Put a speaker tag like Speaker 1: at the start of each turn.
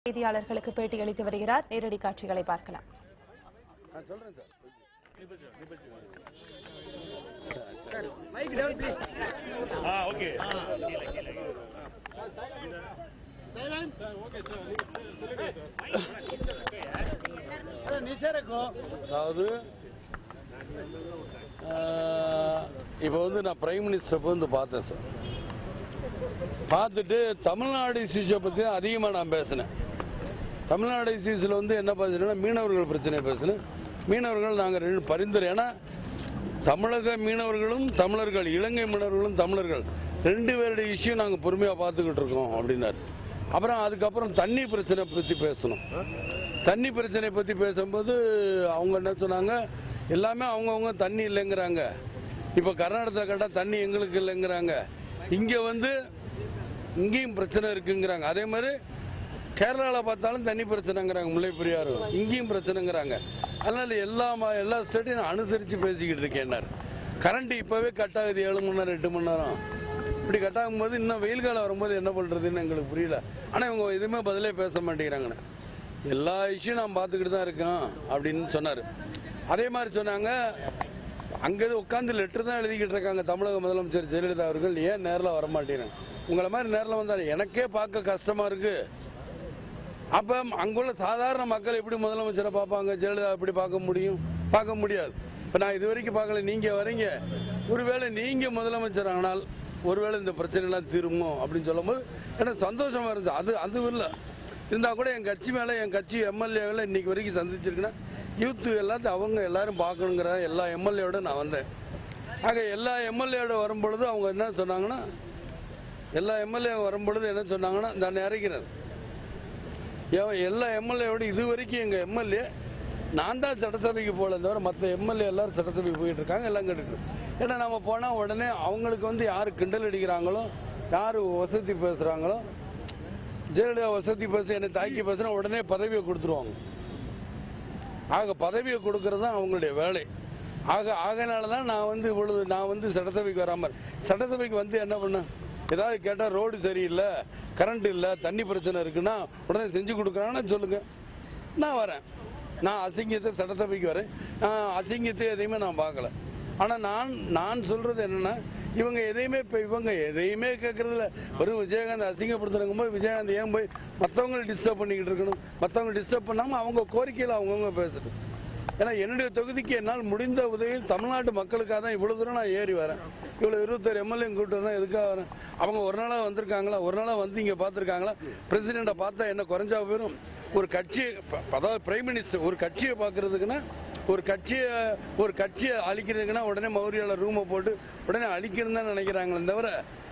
Speaker 1: செய்தியாளர்களுக்கு பேட்டியளித்து வருகிறார் நேரடி காட்சிகளை பார்க்கலாம்
Speaker 2: நான் சொல்றேன் சார்
Speaker 3: Ah, okay.
Speaker 2: அதாவது ஆஹ், இப்போ வந்து நான் பிரைம் மினிஸ்டர் வந்து பார்த்தேன் சார் பார்த்துட்டு தமிழ்நாடு இஷ்யூஸை பற்றி அதிகமாக நான் பேசினேன் தமிழ்நாடு இஷ்யூஸில் வந்து என்ன பேசுனேன்னா மீனவர்கள் பிரச்சனையை பேசினேன் மீனவர்கள் நாங்கள் ரெண்டு பரிந்துரை ஏன்னா தமிழக மீனவர்களும் தமிழர்கள் இலங்கை மீனவர்களும் தமிழர்கள் ரெண்டு பேருடைய இஷ்யூ நாங்கள் பொறுமையாக பார்த்துக்கிட்டு இருக்கோம் அப்படின்னாரு அப்புறம் அதுக்கப்புறம் தண்ணி பிரச்சனை பற்றி பேசணும் தண்ணி பிரச்சனை பற்றி பேசும்போது அவங்க என்ன சொன்னாங்க எல்லாமே அவங்கவுங்க தண்ணி இல்லைங்கிறாங்க இப்போ கர்நாடகத்தில் கேட்டால் தண்ணி எங்களுக்கு இல்லைங்கிறாங்க இங்கே வந்து இங்கேயும் பிரச்சனை இருக்குங்கிறாங்க அதே மாதிரி கேரளாவில் பார்த்தாலும் தண்ணி பிரச்சனைங்கிறாங்க முல்லை பெரியாறு இங்கேயும் பிரச்சனைங்கிறாங்க அதனால எல்லா மா- எல்லா ஸ்டேட்டையும் நான் அனுசரித்து பேசிக்கிட்டு இருக்கேன்னாரு கரண்ட் இப்போவே கட் ஆகுது ஏழு மணி நேரம் எட்டு மணி நேரம் இப்படி கட் ஆகும்போது இன்னும் வெயில் காலம் வரும்போது என்ன பண்ணுறதுன்னு எங்களுக்கு புரியல ஆனால் இவங்க எதுவுமே பதிலே பேச மாட்டேங்கிறாங்கண்ணே எல்லா இஷ்யூ நான் பார்த்துக்கிட்டு தான் இருக்கேன் அப்படின்னு சொன்னார் அதே மாதிரி சொன்னாங்க அங்கே உட்காந்து லெட்டர் தான் எழுதிக்கிட்டு இருக்காங்க தமிழக முதலமைச்சர் ஜெயலலிதா அவர்கள் ஏன் நேரில் வர மாட்டேங்கிறாங்க உங்களை மாதிரி நேரில் வந்தால் எனக்கே பார்க்க கஷ்டமாக இருக்குது அப்போ அங்குள்ள சாதாரண மக்கள் எப்படி முதலமைச்சரை பார்ப்பாங்க ஜெயலலிதா எப்படி பார்க்க முடியும் பார்க்க முடியாது இப்போ நான் இது வரைக்கும் பார்க்கல நீங்கள் வரீங்க ஒருவேளை நீங்கள் முதலமைச்சர் ஆனால் ஒருவேளை இந்த பிரச்சனைலாம் தீருமோ அப்படின்னு சொல்லும்போது எனக்கு சந்தோஷமா இருந்துச்சு அது அது இல்லை இருந்தால் கூட என் கட்சி மேலே என் கட்சி எம்எல்ஏவில் இன்னைக்கு வரைக்கும் சந்திச்சிருக்கேன்னா யூத்து எல்லாத்தையும் அவங்க எல்லாரும் பார்க்கணுங்கிற எல்லா எம்எல்ஏவோட நான் வந்தேன் ஆக எல்லா எம்எல்ஏவோட வரும்பொழுது அவங்க என்ன சொன்னாங்கன்னா எல்லா எம்எல்ஏ வரும்பொழுது என்ன சொன்னாங்கன்னா நான் இறக்கிறேன் எவ- எல்லா எம்எல்ஏவோட இது வரைக்கும் எங்கள் எம்எல்ஏ நான் தான் சட்டசபைக்கு போகல தவிர மற்ற எம்எல்ஏ எல்லாரும் சட்டசபைக்கு போயிட்டு இருக்காங்க எல்லாம் கேட்டுட்டு இருக்கு. ஏன்னா நம்ம போனால் உடனே அவங்களுக்கு வந்து யார் கிண்டல் அடிக்கிறாங்களோ யார் வசதி பேசுகிறாங்களோ ஜெயலலிதா வசதி பேச என்னை தாக்கி பேசுனா உடனே பதவியை கொடுத்துருவாங்க ஆக பதவியை கொடுக்கறது தான் அவங்களுடைய வேலை ஆக ஆகையினால தான் நான் வந்து இவ்வளவு நான் வந்து சட்டசபைக்கு வராமல் சட்டசபைக்கு வந்து என்ன பண்ணேன் ஏதாவது கேட்டால் ரோடு சரியில்லை கரண்ட் இல்லை தண்ணி பிரச்சனை இருக்குன்னா உடனே செஞ்சு கொடுக்குறான்னு சொல்லுங்க நான் வரேன் நான் அசிங்கத்தை சட்டசபைக்கு வரேன் நான் அசிங்கத்தை எதையுமே நான் பார்க்கல ஆனால் நான் நான் சொல்றது என்னன்னா இவங்க எதையுமே இப்போ இவங்க எதையுமே கேட்கறதில்ல வெறும் விஜயகாந்த் அசிங்கப்படுத்துறங்க போய் விஜயகாந்த் ஏன் போய் மற்றவங்களை டிஸ்டர்ப் பண்ணிக்கிட்டு இருக்கணும் மற்றவங்க டிஸ்டர்ப் பண்ணாமல் அவங்க கோரிக்கையில் அவங்கவுங்க பேசட்டும் ஏன்னா என்னுடைய தொகுதிக்கு என்னால் முடிந்த உதவியில் தமிழ்நாட்டு மக்களுக்காக தான் இவ்வளவு தூரம் நான் ஏறி வரேன் இவ்வளோ இருபத்தாறு எம்எல்ஏ கூட்டு வரேன் எதுக்காக வரேன் அவங்க ஒரு நாளாக வந்திருக்காங்களா ஒரு நாளாக வந்து இங்கே பார்த்துருக்காங்களா பிரசிடெண்ட்டை பார்த்தா என்ன குறைஞ்சா போயிடும் ஒரு கட்சியை ப- அதாவது பிரைம் மினிஸ்டர் ஒரு கட்சியை பார்க்கறதுக்குன்னா ஒரு கட்சியை ஒரு கட்சியை அழிக்கிறதுக்குன்னா உடனே மௌரியால ரூமை போட்டு உடனே அழிக்கணும்னு தான் நினைக்கிறாங்களே தவிர